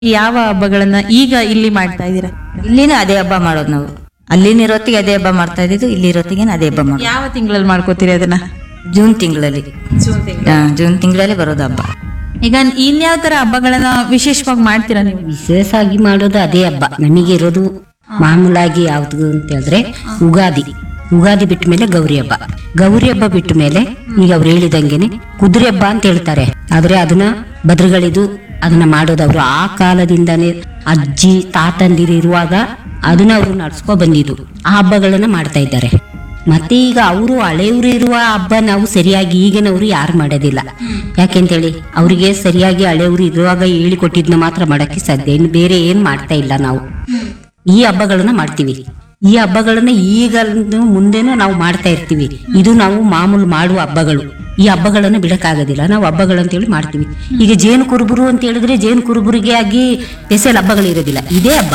ಯಾವ ಹಬ್ಬಗಳನ್ನ ಈಗ ಇಲ್ಲಿ ಮಾಡ್ತಾ ಇದ್ದೀರಾ ಇಲ್ಲಿನೂ ಅದೇ ಹಬ್ಬ ಮಾಡೋದು ನಾವು ಅಲ್ಲಿನಿರೋತ್ತಿಗೆ ಅದೇ ಹಬ್ಬ ಮಾಡ್ತಾ ಇದ್ದಿದ್ದು ಇಲ್ಲಿರೋತ್ತಿಗೆ ಅದೇ ಹಬ್ಬ ಮಾಡೋದು ಯಾವ ತಿಂಗಳಲ್ಲಿ ಮಾಡ್ಕೋತೀರಿ ಅದನ್ನ ಜೂನ್ ತಿಂಗಳಲ್ಲಿ ಜೂನ್ ತಿಂಗಳಲ್ಲಿ ಬರೋದು ಹಬ್ಬ ಈಗ ಇನ್ಯಾವ ತರ ಹಬ್ಬಗಳನ್ನ ವಿಶೇಷವಾಗಿ ಮಾಡ್ತೀರಾ ನೀವು ವಿಶೇಷವಾಗಿ ಮಾಡೋದು ಅದೇ ಹಬ್ಬ ನಮಗೆ ಇರೋದು ಮಾಮೂಲಾಗಿ ಯಾವ್ದು ಅಂತ ಹೇಳಿದ್ರೆ ಉಗಾದಿ ಉಗಾದಿ ಬಿಟ್ಟ ಮೇಲೆ ಗೌರಿ ಹಬ್ಬ ಗೌರಿ ಹಬ್ಬ ಬಿಟ್ಟ ಮೇಲೆ ಈಗ ಅವ್ರು ಹೇಳಿದಂಗೆನೆ ಕುದುರೆ ಹಬ್ಬ ಅಂತ ಹೇಳ್ತಾರೆ ಆದ್ರೆ ಅದನ್ನ ಭದ್ರಗಳಿದು ಅದನ್ನ ಮಾಡೋದು ಅವರು ಆ ಕಾಲದಿಂದಾನೇ ಅಜ್ಜಿ ತಾತಂದಿರು ಇರುವಾಗ ಅದನ್ನ ಅವರು ನಡ್ಸ್ಕೊ ಬಂದಿದ್ದು ಆ ಹಬ್ಬಗಳನ್ನ ಮಾಡ್ತಾ ಇದ್ದಾರೆ ಮತ್ತೆ ಈಗ ಅವರು ಹಳೆಯವರು ಇರುವ ಹಬ್ಬ ನಾವು ಸರಿಯಾಗಿ ಈಗಿನವರು ಯಾರು ಮಾಡೋದಿಲ್ಲ ಯಾಕೆಂತೇಳಿ ಅವರಿಗೆ ಸರಿಯಾಗಿ ಹಳೆಯವರು ಇರುವಾಗ ಹೇಳಿಕೊಟ್ಟಿದ್ನ ಮಾತ್ರ ಮಾಡಕ್ಕೆ ಸಾಧ್ಯ ಇನ್ನು ಬೇರೆ ಏನ್ ಮಾಡ್ತಾ ಇಲ್ಲ ನಾವು ಈ ಹಬ್ಬಗಳನ್ನ ಮಾಡ್ತೀವಿ ಈ ಹಬ್ಬಗಳನ್ನ ಈಗ ಮುಂದೆನೂ ನಾವು ಮಾಡ್ತಾ ಇರ್ತೀವಿ ಇದು ನಾವು ಮಾಮೂಲು ಮಾಡುವ ಹಬ್ಬಗಳು ಈ ಹಬ್ಬಗಳನ್ನ ಬಿಡಕ್ಕಾಗೋದಿಲ್ಲ ನಾವು ಹಬ್ಬಗಳಂತೇಳಿ ಮಾಡ್ತೀವಿ ಈಗ ಜೇನು ಕುರುಬರು ಅಂತ ಹೇಳಿದ್ರೆ ಜೇನು ಕುರುಬರಿಗೆ ಆಗಿ ಸ್ಪೆಷಲ್ ಹಬ್ಬಗಳಿರೋದಿಲ್ಲ ಇದೇ ಹಬ್ಬ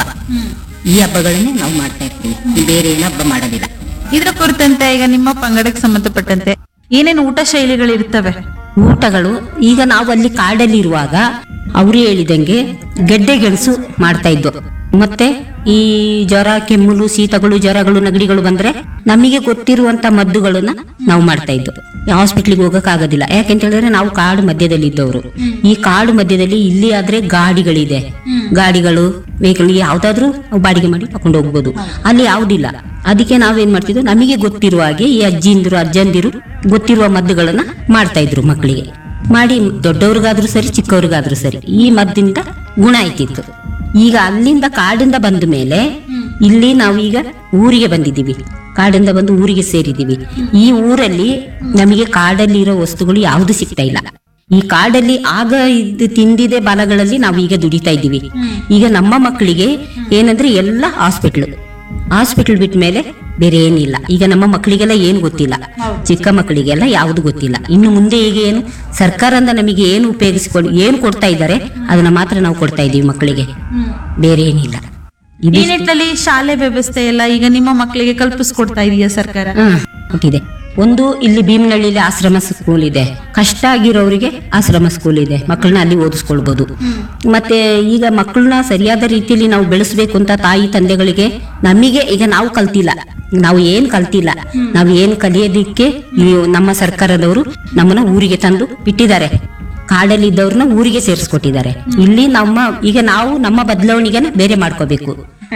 ಈ ಹಬ್ಬಗಳನ್ನೇ ನಾವು ಮಾಡ್ತಾ ಇರ್ತೀವಿ ಬೇರೆ ಏನು ಹಬ್ಬ ಮಾಡೋದಿಲ್ಲ ಇದ್ರ ಕುರಿತಂತೆ ಈಗ ನಿಮ್ಮ ಪಂಗಡಕ್ಕೆ ಸಂಬಂಧಪಟ್ಟಂತೆ ಏನೇನು ಊಟ ಶೈಲಿಗಳು ಇರ್ತವೆ ಊಟಗಳು ಈಗ ನಾವು ಅಲ್ಲಿ ಕಾಡಲ್ಲಿ ಇರುವಾಗ ಅವರು ಹೇಳಿದಂಗೆ ಗೆಡ್ಡೆ ಗೆಣಸು ಮಾಡ್ತಾ ಇದ್ದು ಮತ್ತೆ ಈ ಜ್ವರ ಕೆಮ್ಮುಲು ಶೀತಗಳು ಜ್ವರಗಳು ನೆಗಡಿಗಳು ಬಂದ್ರೆ ನಮಗೆ ಗೊತ್ತಿರುವಂತ ಮದ್ದುಗಳನ್ನ ನಾವು ಮಾಡ್ತಾ ಇದ್ದು ಹಾಸ್ಪಿಟ್ಲಿಗೆ ಹೋಗಕ್ ಆಗೋದಿಲ್ಲ ಯಾಕೆಂತ ಹೇಳಿದ್ರೆ ನಾವು ಕಾಡು ಮಧ್ಯದಲ್ಲಿ ಇದ್ದವರು ಈ ಕಾಡು ಮಧ್ಯದಲ್ಲಿ ಇಲ್ಲಿ ಆದ್ರೆ ಗಾಡಿಗಳಿದೆ ಗಾಡಿಗಳು ವೆಹಿಕಲ್ ಯಾವ್ದಾದ್ರು ನಾವು ಬಾಡಿಗೆ ಮಾಡಿ ತಕೊಂಡು ಹೋಗ್ಬೋದು ಅಲ್ಲಿ ಯಾವ್ದಿಲ್ಲ ಅದಕ್ಕೆ ನಾವೇನ್ ಮಾಡ್ತಿದ್ವು ನಮಗೆ ಗೊತ್ತಿರುವ ಹಾಗೆ ಈ ಅಜ್ಜಿಂದಿರು ಅಜ್ಜಂದಿರು ಗೊತ್ತಿರುವ ಮದ್ದುಗಳನ್ನ ಮಾಡ್ತಾ ಇದ್ರು ಮಕ್ಕಳಿಗೆ ಮಾಡಿ ದೊಡ್ಡವ್ರಿಗಾದ್ರೂ ಸರಿ ಚಿಕ್ಕವ್ರಿಗಾದ್ರೂ ಸರಿ ಈ ಮದ್ದಿಂದ ಗುಣ ಆಯ್ತಿತ್ತು ಈಗ ಅಲ್ಲಿಂದ ಕಾಡಿಂದ ಬಂದ ಮೇಲೆ ಇಲ್ಲಿ ನಾವು ಈಗ ಊರಿಗೆ ಬಂದಿದ್ದೀವಿ ಕಾಡಿಂದ ಬಂದು ಊರಿಗೆ ಸೇರಿದ್ದೀವಿ ಈ ಊರಲ್ಲಿ ನಮಗೆ ಕಾಡಲ್ಲಿ ಇರೋ ವಸ್ತುಗಳು ಯಾವುದು ಸಿಗ್ತಾ ಇಲ್ಲ ಈ ಕಾಡಲ್ಲಿ ಆಗ ಇದ್ದ ತಿಂದಿದೆ ಬಲಗಳಲ್ಲಿ ನಾವು ಈಗ ದುಡಿತಾ ಇದ್ದೀವಿ ಈಗ ನಮ್ಮ ಮಕ್ಕಳಿಗೆ ಏನಂದ್ರೆ ಎಲ್ಲ ಹಾಸ್ಪಿಟ್ಲ್ ಹಾಸ್ಪಿಟಲ್ ಬಿಟ್ಟ ಮೇಲೆ ಬೇರೆ ಏನಿಲ್ಲ ಈಗ ನಮ್ಮ ಮಕ್ಕಳಿಗೆಲ್ಲ ಏನು ಗೊತ್ತಿಲ್ಲ ಚಿಕ್ಕ ಮಕ್ಕಳಿಗೆಲ್ಲ ಯಾವುದು ಗೊತ್ತಿಲ್ಲ ಇನ್ನು ಮುಂದೆ ಈಗ ಏನು ಸರ್ಕಾರದಿಂದ ನಮಗೆ ಏನು ಉಪಯೋಗಿಸಿಕೊಂಡು ಏನು ಕೊಡ್ತಾ ಇದ್ದಾರೆ ಅದನ್ನ ಮಾತ್ರ ನಾವು ಕೊಡ್ತಾ ಇದೀವಿ ಮಕ್ಕಳಿಗೆ ಬೇರೆ ಏನಿಲ್ಲ ಈ ನಿಟ್ಟಿನಲ್ಲಿ ಶಾಲೆ ವ್ಯವಸ್ಥೆ ಎಲ್ಲ ಈಗ ನಿಮ್ಮ ಮಕ್ಕಳಿಗೆ ಕಲ್ಪಿಸ್ಕೊಡ್ತಾ ಇದೆಯಾ ಸರ್ಕಾರ ಹಾ ಕೊಟ್ಟಿದೆ ಒಂದು ಇಲ್ಲಿ ಭೀಮನಹಳ್ಳಿಲಿ ಆಶ್ರಮ ಸ್ಕೂಲ್ ಇದೆ ಕಷ್ಟ ಆಗಿರೋರಿಗೆ ಆಶ್ರಮ ಸ್ಕೂಲ್ ಇದೆ ಮಕ್ಕಳನ್ನ ಅಲ್ಲಿ ಓದಿಸ್ಕೊಳ್ಬಹುದು ಮತ್ತೆ ಈಗ ಮಕ್ಕಳನ್ನ ಸರಿಯಾದ ರೀತಿಯಲ್ಲಿ ನಾವು ಬೆಳೆಸ್ಬೇಕು ಅಂತ ತಾಯಿ ತಂದೆಗಳಿಗೆ ನಮಗೆ ಈಗ ನಾವು ಕಲ್ತಿಲ್ಲ ನಾವು ಏನ್ ಕಲ್ತಿಲ್ಲ ನಾವು ಏನ್ ಕಲಿಯೋದಿಕ್ಕೆ ಈ ನಮ್ಮ ಸರ್ಕಾರದವರು ನಮ್ಮನ್ನ ಊರಿಗೆ ತಂದು ಬಿಟ್ಟಿದ್ದಾರೆ ಕಾಡಲ್ಲಿ ಇದ್ದವ್ರನ್ನ ಊರಿಗೆ ಸೇರಿಸ್ಕೊಟ್ಟಿದ್ದಾರೆ ಇಲ್ಲಿ ನಮ್ಮ ಈಗ ನಾವು ನಮ್ಮ ಬದಲಾವಣೆಗೆನ ಬೇರೆ ಮಾಡ್ಕೋಬೇಕು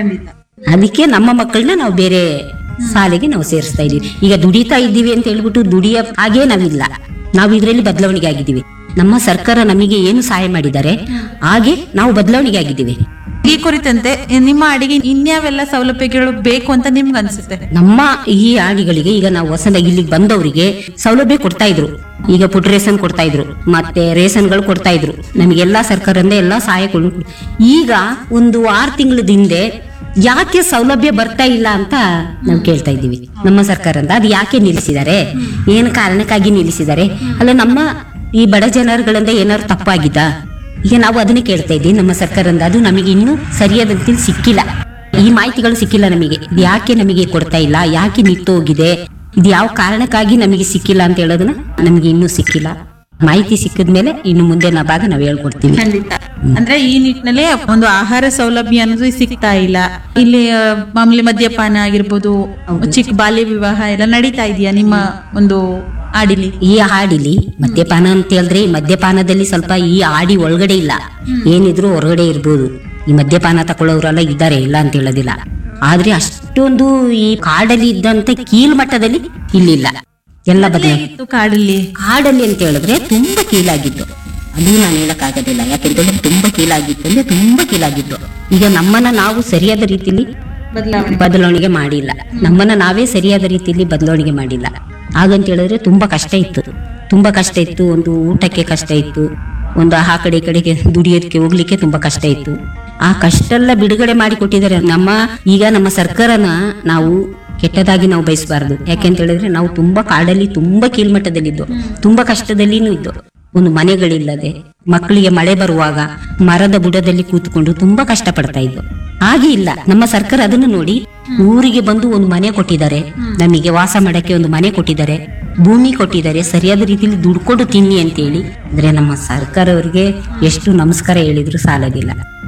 ಅದಕ್ಕೆ ನಮ್ಮ ಮಕ್ಕಳನ್ನ ನಾವು ಬೇರೆ ಶಾಲೆಗೆ ನಾವು ಸೇರಿಸ್ತಾ ಇದೀವಿ ಈಗ ದುಡಿತಾ ಇದ್ದೀವಿ ಅಂತ ಹೇಳ್ಬಿಟ್ಟು ದುಡಿಯ ಹಾಗೆ ನಾವಿಲ್ಲ ನಾವು ಇದರಲ್ಲಿ ಬದಲಾವಣೆಗೆ ಆಗಿದ್ದೀವಿ ನಮ್ಮ ಸರ್ಕಾರ ನಮಗೆ ಏನು ಸಹಾಯ ಮಾಡಿದ್ದಾರೆ ಹಾಗೆ ನಾವು ಬದಲಾವಣೆಗೆ ಆಗಿದ್ದೀವಿ ಈ ಕುರಿತಂತೆ ನಿಮ್ಮ ಅಡಿಗೆ ಇನ್ಯಾವೆಲ್ಲ ಸೌಲಭ್ಯಗಳು ಬೇಕು ಅಂತ ನಿಮ್ಗೆ ಅನ್ಸುತ್ತೆ ನಮ್ಮ ಈ ಆಡಿಗಳಿಗೆ ಈಗ ನಾವು ಹೊಸದಾಗಿ ಇಲ್ಲಿಗೆ ಬಂದವರಿಗೆ ಸೌಲಭ್ಯ ಕೊಡ್ತಾ ಇದ್ರು ಈಗ ಪುಟ್ ರೇಷನ್ ಕೊಡ್ತಾ ಇದ್ರು ಮತ್ತೆ ರೇಷನ್ಗಳು ಕೊಡ್ತಾ ಇದ್ರು ನಮಗೆಲ್ಲಾ ಸರ್ಕಾರದಿಂದ ಎಲ್ಲಾ ಸಹಾಯ ಕೊಡ್- ಈಗ ಒಂದು ಆರು ತಿಂಗಳದ ಹಿಂದೆ ಯಾಕೆ ಸೌಲಭ್ಯ ಬರ್ತಾ ಇಲ್ಲ ಅಂತ ನಾವು ಕೇಳ್ತಾ ಇದ್ದೀವಿ ನಮ್ಮ ಸರ್ಕಾರದಿಂದ ಅದು ಯಾಕೆ ನಿಲ್ಲಿಸಿದ್ದಾರೆ ಏನು ಕಾರಣಕ್ಕಾಗಿ ನಿಲ್ಲಿಸಿದ್ದಾರೆ ಅಲ್ಲ ನಮ್ಮ ಈ ಬಡ ಜನರುಗಳಿಂದ ಏನಾದ್ರು ತಪ್ಪಾಗಿದ್ದಾ ಈಗ ನಾವು ಅದನ್ನೇ ಕೇಳ್ತಾ ಇದ್ದೀವಿ ನಮ್ಮ ಸರ್ಕಾರದಿಂದ ಅದು ನಮಗೆ ಇನ್ನೂ ಸರಿಯಾದ ರೀತಿಯಲ್ಲಿ ಸಿಕ್ಕಿಲ್ಲ ಈ ಮಾಹಿತಿಗಳು ಸಿಕ್ಕಿಲ್ಲ ನಮಗೆ ಇದು ಯಾಕೆ ನಮಗೆ ಕೊಡ್ತಾ ಇಲ್ಲ ಯಾಕೆ ನಿಂತು ಹೋಗಿದೆ ಇದು ಯಾವ ಕಾರಣಕ್ಕಾಗಿ ನಮಗೆ ಸಿಕ್ಕಿಲ್ಲ ಅಂತ ಹೇಳೋದನ್ನ ನಮಗೆ ಇನ್ನೂ ಸಿಕ್ಕಿಲ್ಲ ಮಾಹಿತಿ ಸಿಕ್ಕಿದ್ಮೇಲೆ ಇನ್ನು ಮುಂದೆ ನಾ ಭಾಗ ನಾವು ಹೇಳ್ಕೊಡ್ತೀವಿ ಖಂಡಿತ ಅಂದ್ರೆ ಈ ನಿಟ್ಟಿನಲ್ಲಿ ಒಂದು ಆಹಾರ ಸೌಲಭ್ಯ ಅನ್ನೋದು ಸಿಗ್ತಾ ಇಲ್ಲ ಇಲ್ಲಿ ಆ, ಮಾಮೂಲಿ ಮದ್ಯಪಾನ ಆಗಿರ್ಬೋದು ಚಿಕ್ಕ ಬಾಲ್ಯ ವಿವಾಹ ಎಲ್ಲ ನಡೀತಾ ಇದೆಯಾ ನಿಮ್ಮ ಒಂದು ಆಡಿಲಿ ಈ ಹಾಡಿಲಿ ಮದ್ಯಪಾನ ಅಂತ ಹೇಳಿದ್ರೆ ಈ ಮದ್ಯಪಾನದಲ್ಲಿ ಸ್ವಲ್ಪ ಈ ಹಾಡಿ ಒಳಗಡೆ ಇಲ್ಲ ಏನಿದ್ರು ಹೊರಗಡೆ ಇರ್ಬೋದು ಈ ಮದ್ಯಪಾನ ತಗೊಳ್ಳೋರೆಲ್ಲ ಇದ್ದಾರೆ ಇಲ್ಲ ಅಂತ ಹೇಳೋದಿಲ್ಲ ಆದ್ರೆ ಅಷ್ಟೊಂದು ಈ ಕಾಡಲ್ಲಿ ಇದ್ದಂತೆ ಕೀಳ್ಮಟ್ಟದಲ್ಲಿ ಇಲ್ಲಿಲ್ಲ ಎಲ್ಲ ಬದಲಾಗಿ ಹೇಗಿತ್ತು ಕಾಡಲ್ಲಿ ಕಾಡಲ್ಲಿ ಅಂತ ಹೇಳಿದ್ರೆ ತುಂಬಾ ಕೀಲಾಗಿದ್ದು ಅದು ನಾನು ಹೇಳಕ್ಕಾಗೋದಿಲ್ಲ ಯಾಕೆಂತಂದ್ರೆ ತುಂಬಾ ಕೀಲಾಗಿತ್ತು ಅಂದ್ರೆ ತುಂಬಾ ಕೀಲಾಗಿದ್ದು ಈಗ ನಮ್ಮನ್ನ ನಾವು ಸರಿಯಾದ ರೀತಿಯಲ್ಲಿ ಬದಲಾವಣೆ ಬದಲಾವಣೆ ಮಾಡಿಲ್ಲ ನಮ್ಮನ್ನ ನಾವೇ ಸರಿಯಾದ ರೀತಿಯಲ್ಲಿ ಬದಲಾವಣೆ ಮಾಡಿಲ್ಲ ಹಾಗಂತ ಹೇಳಿದ್ರೆ ತುಂಬಾ ಕಷ್ಟ ಇತ್ತು ತುಂಬಾ ಕಷ್ಟ ಇತ್ತು ಒಂದು ಊಟಕ್ಕೆ ಕಷ್ಟ ಇತ್ತು ಒಂದು ಆ ಕಡೆ ಈ ಕಡೆಗೆ ದುಡಿಯೋದಕ್ಕೆ ಹೋಗ್ಲಿಕ್ಕೆ ತುಂಬಾ ಕಷ್ಟ ಇತ್ತು ಆ ಕಷ್ಟ ಎಲ್ಲ ಬಿಡುಗಡೆ ಮಾಡಿ ಕೊಟ್ಟಿದ್ದಾರೆ ನಮ್ಮ ಈಗ ನಮ್ಮ ಸರ್ಕಾರನ ನಾವು ಕೆಟ್ಟದಾಗಿ ನಾವು ಬಯಸಬಾರದು ಯಾಕೆಂತ ಹೇಳಿದ್ರೆ ನಾವು ತುಂಬಾ ಕಾಡಲ್ಲಿ ತುಂಬಾ ಕೀಳ್ಮಟ್ಟದಲ್ಲಿದ್ದು ತುಂಬಾ ಕಷ್ಟದಲ್ಲಿನೂ ಇದ್ದು ಒಂದು ಮನೆಗಳಿಲ್ಲದೆ ಮಕ್ಕಳಿಗೆ ಮಳೆ ಬರುವಾಗ ಮರದ ಬುಡದಲ್ಲಿ ಕೂತ್ಕೊಂಡು ತುಂಬಾ ಕಷ್ಟ ಪಡ್ತಾ ಇದ್ದು ಹಾಗೆ ಇಲ್ಲ ನಮ್ಮ ಸರ್ಕಾರ ಅದನ್ನು ನೋಡಿ ಊರಿಗೆ ಬಂದು ಒಂದು ಮನೆ ಕೊಟ್ಟಿದ್ದಾರೆ ನಮಗೆ ವಾಸ ಮಾಡಕ್ಕೆ ಒಂದು ಮನೆ ಕೊಟ್ಟಿದ್ದಾರೆ ಭೂಮಿ ಕೊಟ್ಟಿದ್ದಾರೆ ಸರಿಯಾದ ರೀತಿಯಲ್ಲಿ ದುಡ್ಕೊಂಡು ತಿನ್ನಿ ಅಂತೇಳಿ ಅಂದ್ರೆ ನಮ್ಮ ಸರ್ಕಾರವರಿಗೆ ಎಷ್ಟು ನಮಸ್ಕಾರ ಹೇಳಿದ್ರು ಸಾಲದಿಲ್ಲ